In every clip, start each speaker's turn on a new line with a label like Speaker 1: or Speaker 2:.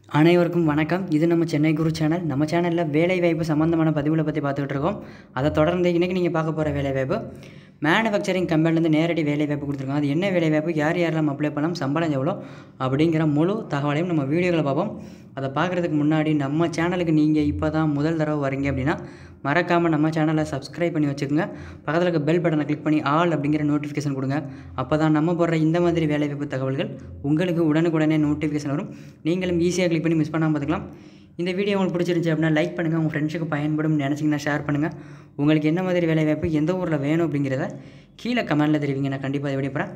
Speaker 1: அனைவருக்கும் வணக்கம் இது நம்ம சென்னை குரு சேனல் நம்ம சேனலில் வேலைவாய்ப்பு சம்மந்தமான பதிவுகளை பற்றி பார்த்துக்கிட்டு இருக்கோம் அதை தொடர்ந்து இன்றைக்கி நீங்கள் பார்க்க போகிற வேலைவாய்ப்பு மேனுஃபேக்சரிங் கம்பெனிலேருந்து நேரடி வேலைவாய்ப்பு கொடுத்துருக்காங்க அது என்ன வேலைவாய்ப்பு யார் யாரெல்லாம் அப்ளை பண்ணலாம் சம்பளம் எவ்வளோ அப்படிங்கிற முழு தகவலையும் நம்ம வீடியோவில் பார்ப்போம் அதை பார்க்குறதுக்கு முன்னாடி நம்ம சேனலுக்கு நீங்கள் இப்போ தான் முதல் தடவை வரீங்க அப்படின்னா மறக்காமல் நம்ம சேனலை சப்ஸ்கிரைப் பண்ணி வச்சுக்கோங்க பக்கத்தில் இருக்க பெல் பட்டனை கிளிக் பண்ணி ஆல் அப்படிங்கிற நோட்டிஃபிகேஷன் கொடுங்க அப்போ தான் நம்ம போடுற இந்த மாதிரி வேலைவாய்ப்பு தகவல்கள் உங்களுக்கு உடனுக்குடனே நோட்டிஃபிகேஷன் வரும் நீங்களும் ஈஸியாக கிளிக் பண்ணி மிஸ் பண்ணாமல் பார்த்துக்கலாம் இந்த வீடியோ உங்களுக்கு பிடிச்சிருந்துச்சி அப்படின்னா லைக் பண்ணுங்கள் உங்கள் ஃப்ரெண்ட்ஸுக்கு பயன்படும் நினச்சிங்கன்னா ஷேர் பண்ணுங்கள் உங்களுக்கு என்ன மாதிரி வேலைவாய்ப்பு எந்த ஊரில் வேணும் அப்படிங்கிறத கீழே கமெண்ட்டில் தெரிவிங்க நான் கண்டிப்பாக அதை விடப்போகிறேன்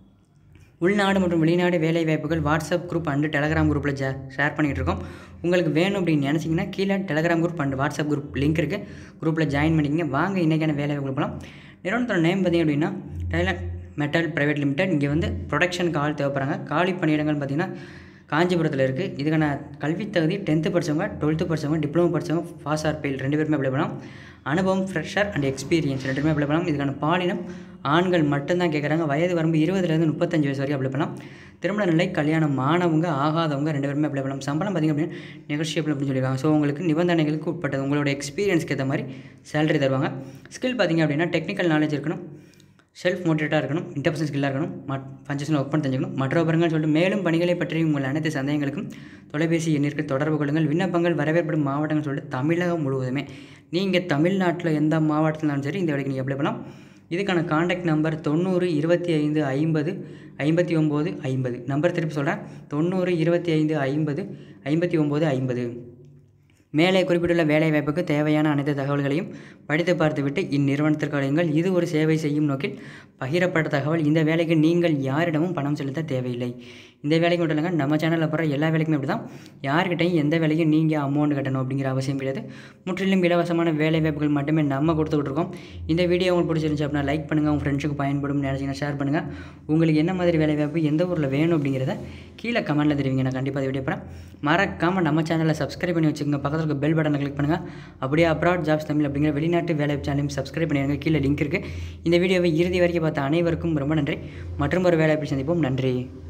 Speaker 1: உள்நாடு மற்றும் வெளிநாடு வேலைவாய்ப்புகள் வாட்ஸ்அப் குரூப் அண்டு டெலகிராம் குரூப்பில் ஜா ஷேர் பண்ணிகிட்டு இருக்கோம் உங்களுக்கு வேணும் அப்படின்னு நினச்சிங்கன்னா கீழே Telegram group and WhatsApp group link இருக்குது குரூப்பில் ஜாயின் பண்ணிக்கங்க வாங்க இன்றைக்கான வேலைவாய்ப்பு போகலாம் நிறுவனத்தோட நேம் பார்த்திங்க அப்படின்னா டைலண்ட் மெட்டல் ப்ரைவேட் லிமிடெட் இங்கே வந்து ப்ரொடக்ஷனுக்கு ஆள் தேவைப்படுறாங்க காலி பணியிடங்கள் பார்த்திங்கன்னா காஞ்சிபுரத்தில் இருக்குது இதுக்கான கல்வி தகுதி டென்த்து படித்தவங்க டுவெல்த்து படித்தவங்க டிப்ளமோ படித்தவங்க பாஸ் ஆர் பெயில் ரெண்டு பேருமே அப்ளை பண்ணலாம் அனுபவம் ஃப்ரெஷர் அண்ட் எக்ஸ்பீரியன்ஸ் ரெண்டுமே அப்ளை பண்ணலாம் இதுக்கான பாலினம் ஆண்கள் மட்டும்தான் கேட்குறாங்க வயது வரம்பு இருபதுலேருந்து முப்பத்தஞ்சு வயசு வரைக்கும் அப்ளை பண்ணலாம் திருமண நிலை கல்யாணம் ஆனவங்க ஆகாதவங்க ரெண்டு பேருமே அப்ளை பண்ணலாம் சம்பளம் பார்த்திங்க அப்படின்னா நெகோஷியபிள் அப்படின்னு சொல்லியிருக்காங்க ஸோ உங்களுக்கு நிபந்தனைகளுக்கு உட்பட்டது உங்களோட எக்ஸ்பீரியன்ஸ்க்கு ஏற்ற மாதிரி சேலரி தருவாங்க ஸ்கில் பார்த்திங்க அப்படின்னா டெக்னிக்கல் நாலேஜ் இருக்கணும் செல்ஃப் மோட்டிவேட்டாக இருக்கணும் இன்டர்பர்சன் ஸ்கில்லாக இருக்கணும் மட் ஃபங்க்ஷனில் ஒர்க் பண்ண தெரிஞ்சுக்கணும் மற்ற விவரங்கள் சொல்லிட்டு மேலும் பணிகளை பற்றி உங்கள் அனைத்து சந்தேகங்களுக்கும் தொலைபேசி எண்ணிற்கு தொடர்பு கொள்ளுங்கள் விண்ணப்பங்கள் வரவேற்படும் மாவட்டங்கள் சொல்லிட்டு தமிழகம் முழுவதுமே நீங்கள் தமிழ்நாட்டில் எந்த மாவட்டத்தில் இருந்தாலும் சரி இந்த வேலைக்கு நீங்கள் அப்ளை பண்ணலாம் இதுக்கான காண்டாக்ட் நம்பர் தொண்ணூறு இருபத்தி ஐந்து ஐம்பது ஐம்பத்தி ஒம்பது ஐம்பது நம்பர் திருப்பி சொல்கிறேன் தொண்ணூறு இருபத்தி ஐந்து ஐம்பது ஐம்பத்தி ஒம்பது ஐம்பது மேலே குறிப்பிட்டுள்ள வேலைவாய்ப்புக்கு தேவையான அனைத்து தகவல்களையும் படித்து பார்த்துவிட்டு இந்நிறுவனத்திற்கு அழையுங்கள் இது ஒரு சேவை செய்யும் நோக்கில் பகிரப்பட்ட தகவல் இந்த வேலைக்கு நீங்கள் யாரிடமும் பணம் செலுத்த தேவையில்லை இந்த வேலைக்கு மட்டும் இல்லைங்க நம்ம சேனலில் போகிற எல்லா வேலைக்குமே இப்படி தான் யார்கிட்டையும் எந்த வேலைக்கும் நீங்கள் அமௌண்ட் கட்டணும் அப்படிங்கிற அவசியம் கிடையாது முற்றிலும் இலவசமான வேலை வாய்ப்புகள் மட்டுமே நம்ம கொடுத்துக்கிட்டு இருக்கோம் இந்த வீடியோ உங்களுக்கு பிடிச்சிருந்துச்சு அப்படின்னா லைக் பண்ணுங்கள் உங்கள் ஃப்ரெண்ட்ஸுக்கு பயன்படும் நினச்சிங்கன்னா ஷேர் பண்ணுங்கள் உங்களுக்கு என்ன மாதிரி வேலை வாய்ப்பு எந்த ஊரில் வேணும் அப்படிங்கிறத கீழே கமெண்ட்டில் தெரிவிங்க நான் கண்டிப்பாக வீடியோ போகிறேன் மறக்காமல் நம்ம சேனலை சப்ஸ்கிரைப் பண்ணி வச்சுக்கோங்க பக்கத்தில் இருக்க பெல் பட்டனை கிளிக் பண்ணுங்கள் அப்படியே அப்ராட் ஜாப்ஸ் தமிழ் அப்படிங்கிற வெளிநாட்டு வேலை சேனலையும் சப்ஸ்கிரைப் பண்ணிடுங்க கீழே லிங்க் இருக்குது இந்த வீடியோவை இறுதி வரைக்கும் பார்த்த அனைவருக்கும் ரொம்ப நன்றி மற்றும் ஒரு வேலை சந்திப்போம் நன்றி